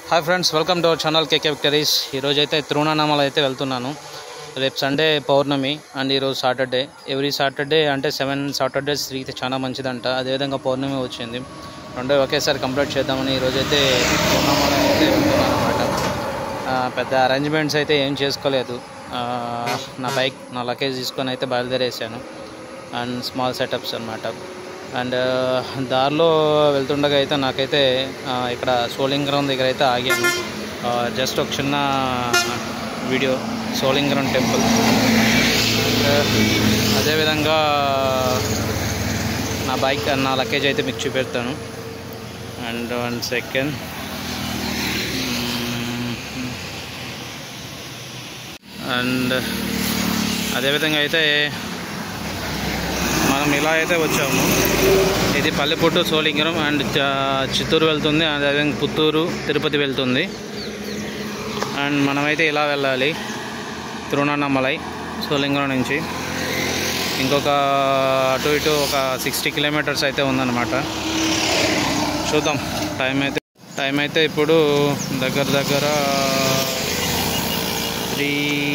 hi friends welcome to our channel KK victories ఈరోజు అయితే తిరువణామల అయితే వెళ్తున్నాను రేపు సండే పౌర్ణమి అండ్ ఈరోజు సాటర్డే ఎవ్రీ సాటర్డే అంటే సెవెన్ సాటర్డేస్ తిరిగితే చాలా మంచిదంట అదేవిధంగా పౌర్ణమి వచ్చింది రెండో ఒకేసారి కంప్లీట్ చేద్దామని ఈరోజు అయితే తిరువణామల అయితే వెళ్తున్నాను అనమాట పెద్ద అరేంజ్మెంట్స్ అయితే ఏం చేసుకోలేదు ఆ, నా బైక్ నా లగేజ్ తీసుకొని అయితే బయలుదేరేసాను అండ్ స్మాల్ సెటప్స్ అనమాట అండ్ దారిలో వెళ్తుండగా అయితే నాకైతే ఆ, ఇక్కడ సోలింగరం దగ్గర అయితే ఆగాను జస్ట్ ఒక చిన్న వీడియో సోలింగరం టెంపుల్ అండ్ అదేవిధంగా నా బైక్ నా లగేజ్ అయితే మీకు చూపెడతాను అండ్ వన్ సెకండ్ అండ్ అదేవిధంగా అయితే మనం ఇలా అయితే వచ్చాము ఇది పల్లెపుట్టు సోలింగరం అండ్ చ- చిత్తూరు వెళ్తుంది అండ్ అదేవిధంగా పుత్తూరు తిరుపతి వెళ్తుంది అండ్ మనమైతే ఇలా వెళ్ళాలి తిరువణామలై సోలింగరం నుంచి ఇంకొక అటు ఇటు ఒక సిక్స్టీ కిలోమీటర్స్ అయితే ఉందన్నమాట చూద్దాం టైం అయితే టైం అయితే ఇప్పుడు దగ్గర దగ్గర త్రీ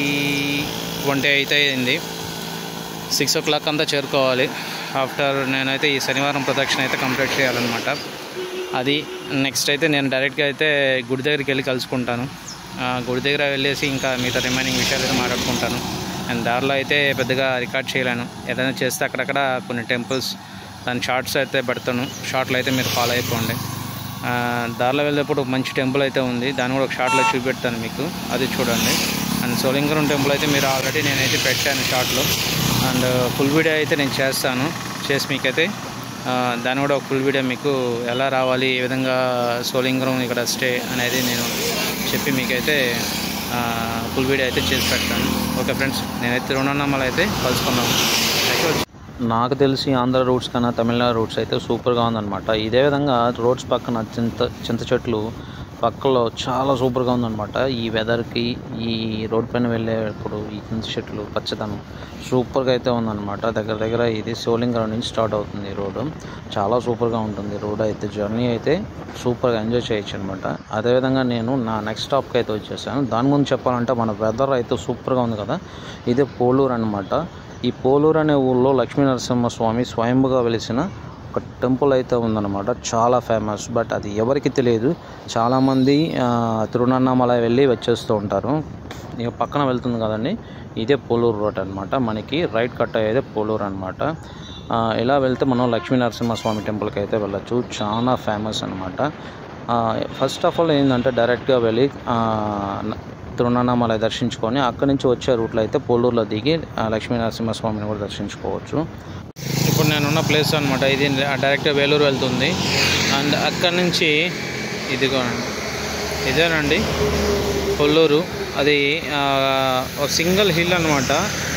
ట్వంటీ అయితే అయింది సిక్స్ ఓ క్లాక్ అంతా చేరుకోవాలి ఆఫ్టర్ నేనైతే ఈ శనివారం ప్రదక్షిణ అయితే కంప్లీట్ చేయాలన్నమాట అది నెక్స్ట్ అయితే నేను డైరెక్ట్గా అయితే గుడి దగ్గరికి వెళ్ళి కలుసుకుంటాను ఆ, గుడి దగ్గర వెళ్ళేసి ఇంకా మిగతా రిమైనింగ్ విషయాలు అయితే మాట్లాడుకుంటాను అండ్ దారిలో అయితే పెద్దగా రికార్డ్ చేయలేను ఏదైనా చేస్తే అక్కడక్కడ కొన్ని టెంపుల్స్ దాని షార్ట్స్ అయితే పెడతాను షార్ట్లో అయితే మీరు ఫాలో అయిపోండి ఆ, దారిలో వెళ్ళేటప్పుడు ఒక మంచి టెంపుల్ అయితే ఉంది దాన్ని కూడా ఒక షార్ట్లో చూపెడతాను మీకు అది చూడండి అండ్ సోలింగరం టెంపుల్ అయితే మీరు ఆల్రెడీ నేనైతే పెట్టాను షార్ట్లో అండ్ ఫుల్ వీడియో అయితే నేను చేస్తాను చేసి మీకైతే ఆ, దాన్ని కూడా ఒక ఫుల్ వీడియో మీకు ఎలా రావాలి ఏ విధంగా సోలింగరం ఇక్కడ స్టే అనేది నేను చెప్పి మీకైతే ఫుల్ వీడియో అయితే చేసి పెడతాను ఓకే ఫ్రెండ్స్ నేనైతే తిరువణామల అయితే కలుసుకున్నాను నాకు తెలిసి ఆంధ్ర రూట్స్ కన్నా తమిళనాడు రూట్స్ అయితే సూపర్గా ఉందన్నమాట ఇదే విధంగా రోడ్స్ పక్కన చింత చింత చెట్లు పక్కలో చాలా సూపర్గా ఉందన్నమాట ఈ వెదర్కి ఈ రోడ్ పైన వెళ్ళేటప్పుడు ఈ చింత చెట్లు పచ్చదనం సూపర్గా అయితే ఉందన్నమాట దగ్గర దగ్గర ఇది సోలింగరం నుంచి స్టార్ట్ అవుతుంది ఈ రోడ్డు చాలా సూపర్గా ఉంటుంది రోడ్ అయితే జర్నీ అయితే సూపర్గా ఎంజాయ్ చేయొచ్చు అనమాట అదేవిధంగా నేను నా నెక్స్ట్ స్టాప్కి అయితే వచ్చేసాను దాని ముందు చెప్పాలంటే మన వెదర్ అయితే సూపర్గా ఉంది కదా ఇదే పోలూరు అనమాట ఈ పోలూరు అనే ఊళ్ళో లక్ష్మీ నరసింహస్వామి స్వయంభుగా వెలిసిన ఒక టెంపుల్ అయితే ఉందన్నమాట చాలా ఫేమస్ బట్ అది ఎవరికి తెలియదు చాలామంది ఆ, తిరువణామల వెళ్ళి వచ్చేస్తూ ఉంటారు ఇక పక్కన వెళ్తుంది కదండి ఇదే పోలూరు రోడ్ అనమాట మనకి రైట్ కట్ అయ్యేదే పోలూరు అనమాట ఇలా వెళ్తే మనం లక్ష్మీ నరసింహస్వామి టెంపుల్కి అయితే వెళ్ళచ్చు చాలా ఫేమస్ అనమాట ఫస్ట్ ఆఫ్ ఆల్ ఏంటంటే డైరెక్ట్గా వెళ్ళి ఆ, న- తిరువణామలై దర్శించుకొని అక్కడి నుంచి వచ్చే రూట్లో అయితే పోలూరులో దిగి ఆ, లక్ష్మీ నరసింహస్వామిని కూడా దర్శించుకోవచ్చు ఇప్పుడు నేనున్న ప్లేస్ అనమాట ఇది డైరెక్ట్గా వేలూరు వెళ్తుంది అండ్ అక్కడి నుంచి ఇదిగోండి ఇదేనండి కొల్లూరు అది ఆ, ఒక సింగిల్ హిల్ అనమాట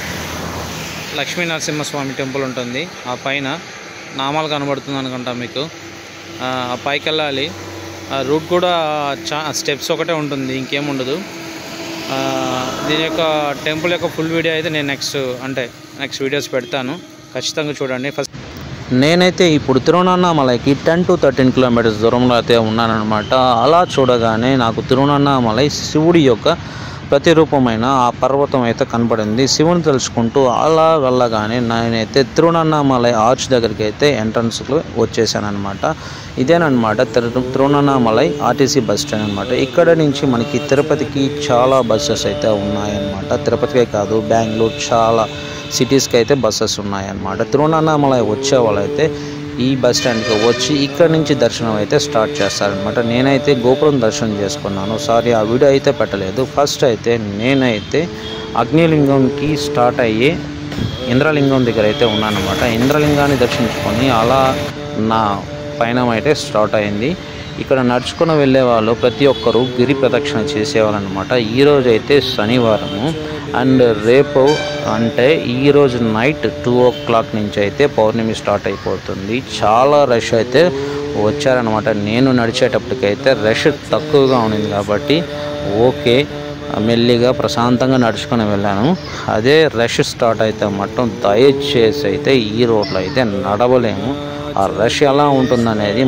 లక్ష్మీ నరసింహస్వామి టెంపుల్ ఉంటుంది ఆ పైన నామాలు కనబడుతుంది అనుకుంటా మీకు ఆ ఆ పైకి వెళ్ళాలి ఆ రూట్ కూడా చా స్టెప్స్ ఒకటే ఉంటుంది ఇంకేం ఉండదు ఆ, దీని యొక్క టెంపుల్ యొక్క ఫుల్ వీడియో అయితే నేను నెక్స్ట్ అంటే నెక్స్ట్ వీడియోస్ పెడతాను ఖచ్చితంగా చూడండి ఫస్ట్ నేనైతే ఇప్పుడు తిరువణామలైకి టెన్ టు థర్టీన్ కిలోమీటర్స్ దూరంలో అయితే ఉన్నానన్నమాట అలా చూడగానే నాకు తిరువణామలై శివుడి యొక్క ప్రతిరూపమైన ఆ పర్వతం అయితే కనపడింది శివుని తెలుసుకుంటూ అలా వెళ్ళగానే నేనైతే తిరువణామలై ఆర్చ్ దగ్గరికి అయితే ఎంట్రన్స్కి వచ్చేసాను అనమాట ఇదేనమాట Tiru Tiruvannamalai RTC bus stand అనమాట ఇక్కడ నుంచి మనకి తిరుపతికి చాలా బస్సెస్ అయితే ఉన్నాయన్నమాట తిరుపతికే కాదు బెంగళూరు చాలా సిటీస్కి అయితే బస్సెస్ ఉన్నాయన్నమాట తిరువణామలై వచ్చే వాళ్ళైతే ఈ బస్ స్టాండ్కి వచ్చి ఇక్కడ నుంచి దర్శనం అయితే స్టార్ట్ చేస్తారనమాట నేనైతే గోపురం దర్శనం చేసుకున్నాను సారీ ఆ వీడియో అయితే పెట్టలేదు ఫస్ట్ అయితే నేనైతే అగ్నిలింగంకి స్టార్ట్ అయ్యి ఇంద్రలింగం దగ్గర అయితే ఉన్నానమాట ఇంద్రలింగాన్ని దర్శించుకొని అలా నా పయనం అయితే స్టార్ట్ అయింది ఇక్కడ నడుచుకుని వెళ్ళే వాళ్ళు ప్రతి ఒక్కరూ గిరి ప్రదక్షిణ చేసేవాళ్ళనమాట ఈరోజు అయితే శనివారము అండ్ రేపు అంటే ఈరోజు నైట్ టూ ఓ క్లాక్ నుంచి అయితే పౌర్ణమి స్టార్ట్ అయిపోతుంది చాలా రష్ అయితే వచ్చారనమాట నేను నడిచేటప్పటికైతే రష్ తక్కువగా ఉంది కాబట్టి ఓకే మెల్లిగా ప్రశాంతంగా నడుచుకొని వెళ్ళాను అదే రష్ స్టార్ట్ అయితే మట్టం దయచేసి అయితే ఈ రోడ్లో అయితే నడవలేము ఆ రష్ ఎలా ఉంటుందనేది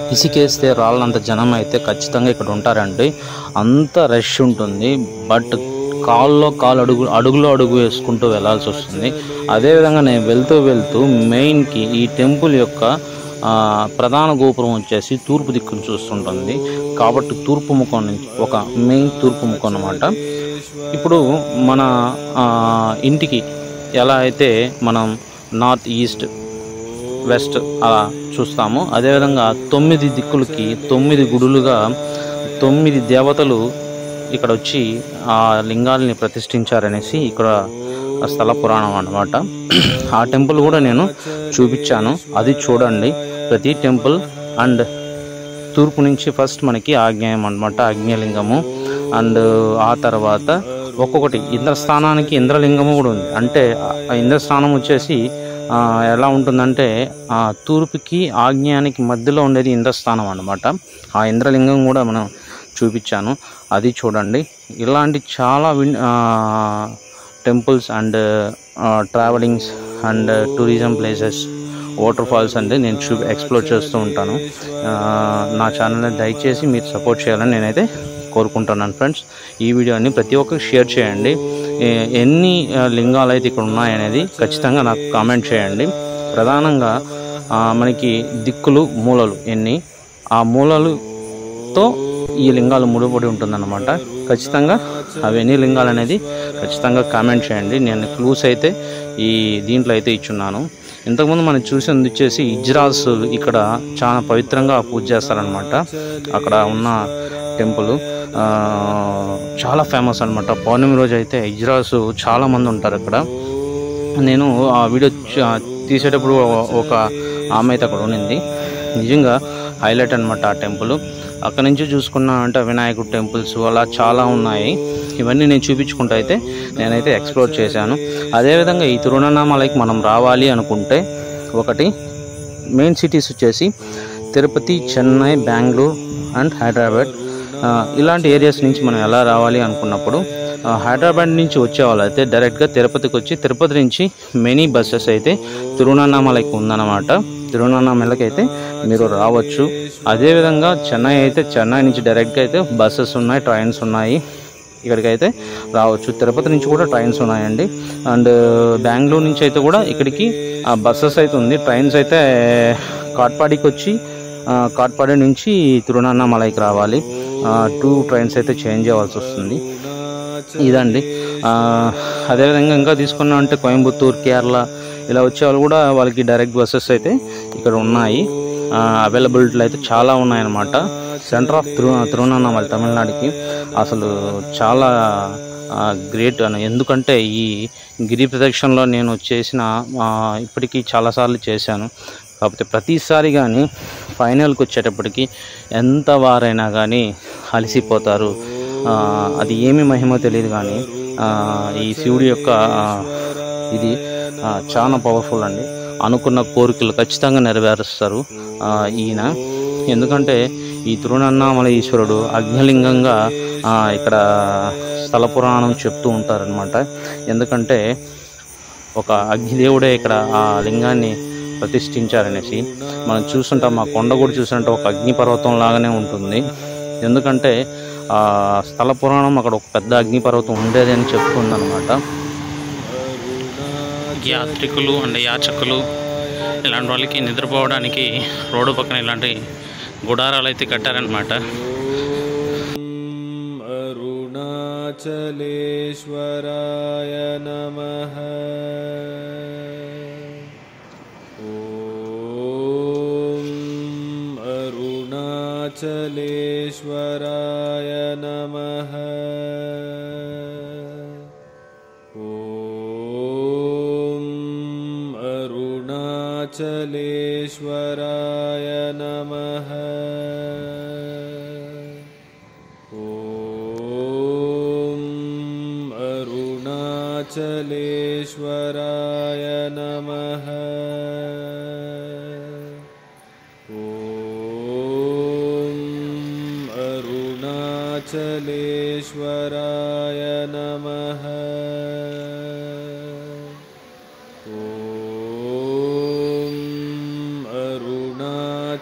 ఇసుకేస్తే రాళ్ళంత జనం అయితే ఖచ్చితంగా ఇక్కడ ఉంటారండి అంత రష్ ఉంటుంది బట్ కాల్లో కాలు అడుగు అడుగులో అడుగు వేసుకుంటూ వెళ్ళాల్సి వస్తుంది అదేవిధంగా నేను వెళ్తూ వెళ్తూ మెయిన్కి ఈ టెంపుల్ యొక్క ఆ, ప్రధాన గోపురం వచ్చేసి తూర్పు దిక్కును చూస్తుంటుంది కాబట్టి తూర్పు ముఖం నుంచి ఒక మెయిన్ తూర్పు ముఖం అన్నమాట ఇప్పుడు మన ఆ, ఇంటికి ఎలా అయితే మనం నార్త్ ఈస్ట్ వెస్ట్ అలా చూస్తాము అదేవిధంగా తొమ్మిది దిక్కులకి తొమ్మిది గుడులుగా తొమ్మిది దేవతలు ఇక్కడ వచ్చి ఆ లింగాల్ని ప్రతిష్ఠించారనేసి ఇక్కడ స్థల పురాణం అన్నమాట ఆ టెంపుల్ కూడా నేను చూపించాను అది చూడండి ప్రతి టెంపుల్ అండ్ తూర్పు నుంచి ఫస్ట్ మనకి ఆగ్నేయం అనమాట ఆగ్నేయలింగము అండ్ ఆ తర్వాత ఒక్కొక్కటి ఇంద్రస్థానానికి ఇంద్రలింగము కూడా ఉంది అంటే ఆ ఇంద్రస్థానం వచ్చేసి ఆ, ఎలా ఉంటుందంటే ఆ తూర్పుకి ఆగ్నేయానికి మధ్యలో ఉండేది ఇంద్రస్థానం అన్నమాట ఆ ఇంద్రలింగం కూడా మనం చూపించాను అది చూడండి ఇలాంటి చాలా విన్ temples and travellings and tourism places waterfalls అంటే నేను చూ ఎక్స్ప్లోర్ చేస్తూ ఉంటాను ఆ, నా ఛానల్ని దయచేసి మీరు సపోర్ట్ చేయాలని నేనైతే కోరుకుంటున్నాను ఫ్రెండ్స్ ఈ వీడియోని ప్రతి ఒక్కరికి షేర్ చేయండి ఏ- ఎన్ని ఆ, లింగాలు అయితే ఇక్కడ ఉన్నాయనేది ఖచ్చితంగా నాకు కామెంట్ చేయండి ప్రధానంగా ఆ, మనకి దిక్కులు మూలలు ఎన్ని ఆ మూలలుతో ఈ లింగాలు ముడిపడి ఉంటుందన్నమాట ఖచ్చితంగా అవి ఎన్ని లింగాలు అనేది ఖచ్చితంగా కామెంట్ చేయండి నేను క్లూస్ అయితే ఈ దీంట్లో అయితే ఇచ్చున్నాను ఇంతకుముందు మనం చూసింది వచ్చేసి ఇజ్రాస్ ఇక్కడ చాలా పవిత్రంగా పూజ చేస్తారనమాట అక్కడ ఉన్న టెంపుల్ ఆ, చాలా ఫేమస్ అనమాట పౌర్ణమి రోజు అయితే ఇజ్రాస్ చాలా మంది ఉంటారు అక్కడ నేను ఆ వీడియో చ- తీసేటప్పుడు ఒక ఆమె అయితే అక్కడ ఉన్నింది నిజంగా హైలైట్ అనమాట ఆ టెంపుల్ అక్కడ నుంచి చూసుకున్నా అంటే వినాయకుడు టెంపుల్స్ అలా చాలా ఉన్నాయి ఇవన్నీ నేను చూపించుకుంటూ అయితే నేనైతే ఎక్స్ప్లోర్ చేశాను అదేవిధంగా ఈ తిరువణామలైకి మనం రావాలి అనుకుంటే ఒకటి మెయిన్ సిటీస్ వచ్చేసి తిరుపతి చెన్నై బెంగళూరు అండ్ హైదరాబాద్ ఆ, ఇలాంటి ఏరియాస్ నుంచి మనం ఎలా రావాలి అనుకున్నప్పుడు ఆ, హైదరాబాద్ నుంచి వచ్చే వాళ్ళు అయితే డైరెక్ట్గా తిరుపతికి వచ్చి తిరుపతి నుంచి మెనీ బస్సెస్ అయితే తిరువణామలైకి ఉందన్నమాట తిరువణామలకి అయితే మీరు రావచ్చు అదేవిధంగా చెన్నై అయితే చెన్నై నుంచి డైరెక్ట్గా అయితే బస్సెస్ ఉన్నాయి ట్రైన్స్ ఉన్నాయి ఇక్కడికైతే రావచ్చు తిరుపతి నుంచి కూడా ట్రైన్స్ ఉన్నాయండి అండ్ బెంగళూరు నుంచి అయితే కూడా ఇక్కడికి బస్సెస్ అయితే ఉంది ట్రైన్స్ అయితే కాట్పాడికి వచ్చి ఆ, కాట్పాడి నుంచి తిరువణామలైకి రావాలి టూ ట్రైన్స్ అయితే చేంజ్ అవ్వాల్సి వస్తుంది ఇదండి ఆ, అదేవిధంగా ఇంకా తీసుకున్నాం అంటే కోయంబత్తూరు కేరళ ఇలా వచ్చే వాళ్ళు కూడా వాళ్ళకి డైరెక్ట్ బస్సెస్ అయితే ఇక్కడ ఉన్నాయి అవైలబిలిటీలు అయితే చాలా ఉన్నాయన్నమాట సెంటర్ ఆఫ్ తిరు తిరువణామలై తమిళనాడుకి అసలు చాలా గ్రేట్ అని ఎందుకంటే ఈ గిరి ప్రదక్షిణలో నేను చేసిన ఆ, ఇప్పటికీ చాలాసార్లు చేశాను కాకపోతే ప్రతిసారి కానీ ఫైనల్కి వచ్చేటప్పటికి ఎంత వారైనా కానీ అలసిపోతారు ఆ, అది ఏమి మహిమో తెలియదు కానీ ఆ, ఈ శివుడి యొక్క ఆ, ఇది ఆ, చాలా పవర్ఫుల్ అండి అనుకున్న కోరికలు ఖచ్చితంగా నెరవేరుస్తారు ఆ, ఈయన ఎందుకంటే ఈ తిరువణామల ఈశ్వరుడు అగ్నిలింగంగా ఆ, ఇక్కడ స్థల పురాణం చెప్తూ ఉంటారనమాట ఎందుకంటే ఒక అగ్నిదేవుడే ఇక్కడ ఆ లింగాన్ని ప్రతిష్ఠించారనేసి మనం చూస్తుంటాం ఆ కొండ కూడా చూస్తుంటే ఒక అగ్నిపర్వతం లాగానే ఉంటుంది ఎందుకంటే ఆ స్థల పురాణం అక్కడ ఒక పెద్ద అగ్నిపర్వతం ఉండేది అని చెప్తుందనమాట యాత్రికులు అండ్ యాచకులు ఇలాంటి వాళ్ళకి నిద్రపోవడానికి రోడ్డు పక్కన ఇలాంటి గుడారాలు అయితే కట్టారనమాట अरुणाचलेश्वराय नमः ॐ अरुणाचलेश्वराय नमः ॐ अरुणाचलेश्वराय नमः ॐ अरुणाचलेश्वराय नमः ॐ अरुणाचलेश्वराय नमः ॐ अरुणाचलेश्वराय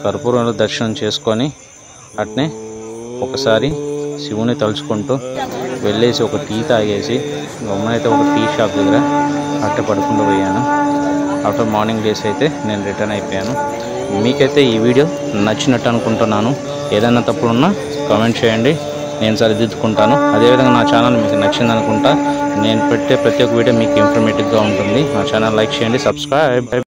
కర్పూరంలో దర్శనం చేసుకొని అట్నే ఒకసారి శివుని తలుచుకుంటూ వెళ్ళేసి ఒక టీ తాగేసి గమ్మునైతే ఒక టీ షాప్ దగ్గర అట్టే పడుకుంటూ పోయాను ఆఫ్టర్ మార్నింగ్ డేస్ అయితే నేను రిటర్న్ అయిపోయాను మీకైతే ఈ వీడియో నచ్చినట్టు అనుకుంటున్నాను ఏదైనా తప్పులున్నా కామెంట్ చేయండి నేను సరిదిద్దుకుంటాను అదేవిధంగా నా ఛానల్ మీకు నచ్చింది అనుకుంటా నేను పెట్టే ప్రతి ఒక్క వీడియో మీకు ఇన్ఫర్మేటివ్గా ఉంటుంది నా ఛానల్ లైక్ చేయండి సబ్స్క్రైబ్